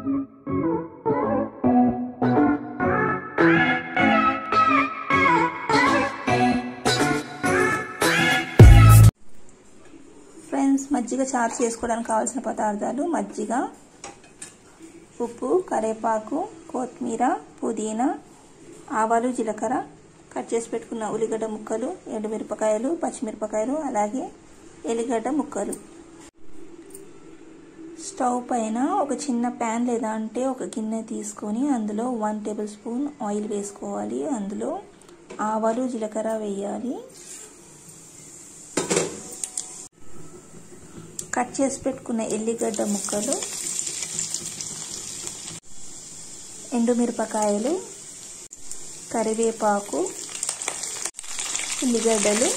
friends మజ్జిగ చారు చేసుకోవడానికి కావాల్సిన పదార్థాలు మజ్జిగ ఉప్పు కరివేపాకు కొత్తిమీర పుదీనా ఆవాలు జీలకర్ర కట్ చేసి పెట్టుకున్న ఉల్లిగడ్డ ముక్కలు ఎండుమిరపకాయలు పచ్చిమిరపకాయలు అలాగే ఎల్లిగడ్డ ముక్కలు స్టవ్ పైన ఒక చిన్న ప్యాన్ లేదా అంటే ఒక గిన్నె తీసుకొని అందులో వన్ టేబుల్ స్పూన్ ఆయిల్ వేసుకోవాలి అందులో ఆవాలు జీలకర్ర వేయాలి కట్ చేసి పెట్టుకున్న ఎల్లిగడ్డ ముక్కలు ఎండుమిరపకాయలు కరివేపాకు ఉల్లిగడ్డలు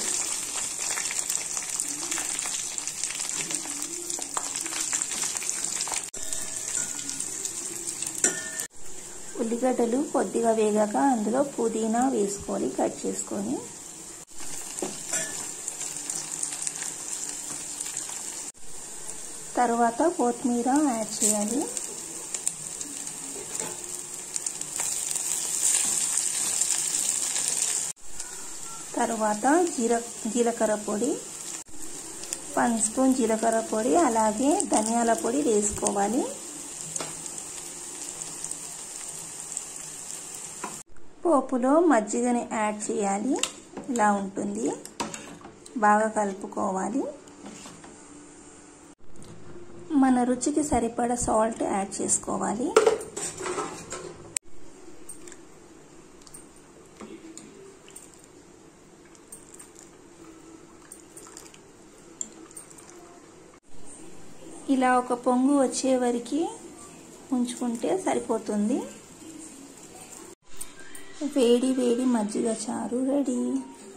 ఉల్లిగడ్డలు కొద్దిగా వేగాక అందులో పుదీనా వేసుకోవాలి కట్ చేసుకొని తర్వాత కొత్తిమీర యాడ్ చేయాలి తర్వాత జీర జీలకర్ర పొడి వన్ స్పూన్ జీలకర్ర పొడి అలాగే ధనియాల పొడి వేసుకోవాలి పోపులో మజ్జిగని యాడ్ చేయాలి ఇలా ఉంటుంది బాగా కలుపుకోవాలి మన రుచికి సరిపడా సాల్ట్ యాడ్ చేసుకోవాలి ఇలా ఒక పొంగు వచ్చే వరకు ఉంచుకుంటే సరిపోతుంది వేడి వేడి మజ్జిగ చారు రెడీ